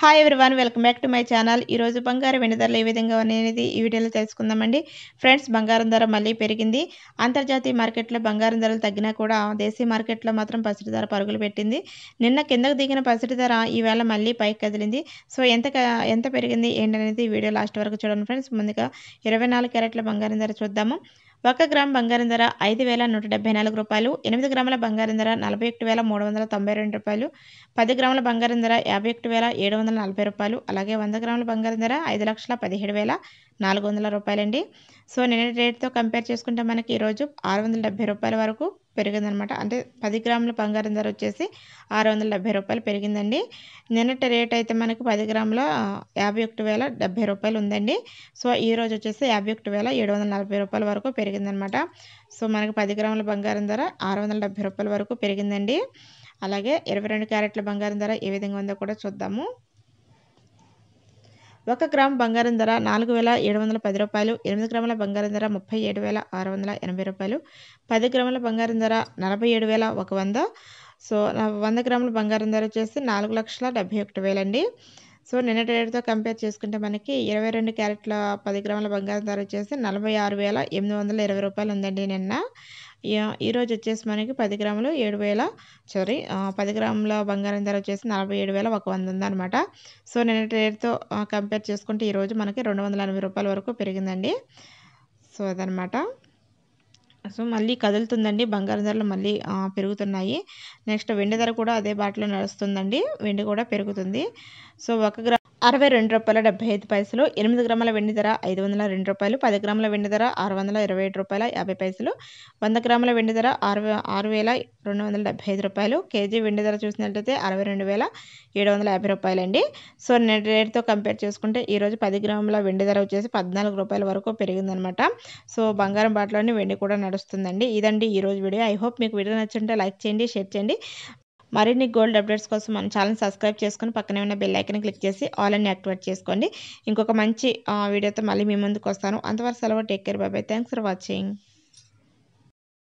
hi everyone welcome back to my channel ఈరోజు బంగారం వెండి ధరలు ఏ విధంగా అనేది ఈ వీడియోలో తెలుసుకుందామండి ఫ్రెండ్స్ బంగారం ధర మళ్ళీ పెరిగింది అంతర్జాతీయ మార్కెట్లో బంగారం ధరలు తగ్గినా కూడా దేశీయ మార్కెట్లో మాత్రం పసిడి ధర పరుగులు పెట్టింది నిన్న కిందకు దిగిన పసిడి ధర ఈవేళ మళ్ళీ పైకి కదిలింది సో ఎంత క- ఎంత పెరిగింది ఏంటనేది ఈ వీడియో లాస్ట్ వరకు చూడండి ఫ్రెండ్స్ ముందుగా ఇరవై నాలుగు క్యారెట్ల బంగారం ధర చూద్దాము ఒక గ్రామ్ బంగారం ధర ఐదు వేల నూట డెబ్బై నాలుగు రూపాయలు ఎనిమిది గ్రాముల బంగారం ధర నలభై ఒకటి వేల మూడు వందల తొంభై రెండు రూపాయలు పది గ్రాముల బంగారం ధర యాభై ఒకటి వేల ఏడు వందల నలభై రూపాయలు అలాగే వంద గ్రాముల బంగారం ధర ఐదు లక్షల పదిహేడు వేల నాలుగు వందల రూపాయలండి సో నిన్న రేట్తో కంపేర్ చేసుకుంటే మనకి ఈరోజు ఆరు వందల డెబ్బై రూపాయల వరకు పెరిగిందనమాట అంటే పది గ్రాముల బంగారం ధర వచ్చేసి ఆరు వందల డెబ్బై రూపాయలు పెరిగిందండి నిన్నటి రేట్ అయితే మనకి పది గ్రాముల ఆ, యాభై ఒకటి వేల డెబ్బై రూపాయలు ఉందండి సో ఈ రోజు వచ్చేసి యాభై ఒకటి వేల ఏడు వందల నలభై రూపాయల వరకు పెరిగిందనమాట సో మనకి పది గ్రాముల బంగారం ధర ఆరు వందల డెబ్బై రూపాయల వరకు పెరిగిందండి అలాగే ఇరవై రెండు క్యారెట్ల బంగారం ధర ఏ విధంగా ఉందో కూడా చూద్దాము ఒక గ్రామ్ బంగారం ధర నాలుగు వేల ఏడు వందల పది రూపాయలు ఎనిమిది గ్రాముల బంగారం ధర ముప్పై ఏడు వేల ఆరు వందల ఎనభై రూపాయలు పది గ్రాముల బంగారం ధర నలభై ఏడు వేల ఒక వంద సో నా- వంద గ్రాముల బంగారం ధర వచ్చేసి నాలుగు లక్షల డెబ్బై ఒకటి వేలండి సో నిన్నటి రేటుతో కంపేర్ చేసుకుంటే మనకి ఇరవై రెండు క్యారెట్ల పది గ్రాముల బంగారం ధర వచ్చేసి నలభై ఆరు వేల ఎనిమిది వందల ఇరవై రూపాయలు ఉందండి నిన్న ఈ- ఈరోజు వచ్చేసి మనకి పది గ్రాములు ఏడు వేల సారీ ఆ, పది గ్రాముల బంగారం ధర వచ్చేసి నలభై ఏడు వేల ఒక వంద ఉందన్నమాట సో నిన్నటి రేటుతో కంపేర్ చేసుకుంటే ఈరోజు మనకి రెండు వందల ఎనభై రూపాయల వరకు పెరిగిందండి సో అదనమాట సో మళ్ళీ కదులుతుందండి బంగారం ధరలు మళ్ళీ ఆ, పెరుగుతున్నాయి నెక్స్ట్ వెండి ధర కూడా అదే బాటలో నడుస్తుందండి వెండి కూడా పెరుగుతుంది సో ఒక గ్రా అరవై రెండు రూపాయల డెబ్బై ఐదు పైసలు ఎనిమిది గ్రాముల వెండి ధర ఐదు వందల రెండు రూపాయలు పది గ్రాముల వెండి ధర ఆరు వందల ఇరవై ఏడు రూపాయల యాభై పైసలు వంద గ్రాముల వెండి ధర ఆరు వే- ఆరు వేల రెండు వందల డెబ్బై ఐదు రూపాయలు కేజీ వెండి ధర చూసినట్లయితే అరవై రెండు వేల ఏడు వందల యాభై రూపాయలండి సో నెట్ రేట్తో కంపేర్ చేసుకుంటే ఈరోజు పది గ్రాముల వెండి ధర వచ్చేసి పద్నాలుగు రూపాయల వరకు పెరిగిందనమాట సో బంగారం బాటలోని వెండి కూడా నడుస్తుందండి ఇదండి ఈరోజు వీడియో ఐ హోప్ మీకు వీడియో నచ్చుంటే లైక్ చేయండి షేర్ చేయండి మరిన్ని గోల్డ్ అప్డేట్స్ కోసం మన ఛానల్ సబ్స్క్రైబ్ చేసుకొని పక్కనే ఉన్న బెల్ ఐకన్ క్లిక్ చేసి ఆల్ అని యాక్టివేట్ చేసుకోండి ఇంకొక మంచి ఆ, వీడియోతో మళ్ళీ మీ ముందుకు వస్తాను అంతవరకు సెలవు take care bye thanks for watching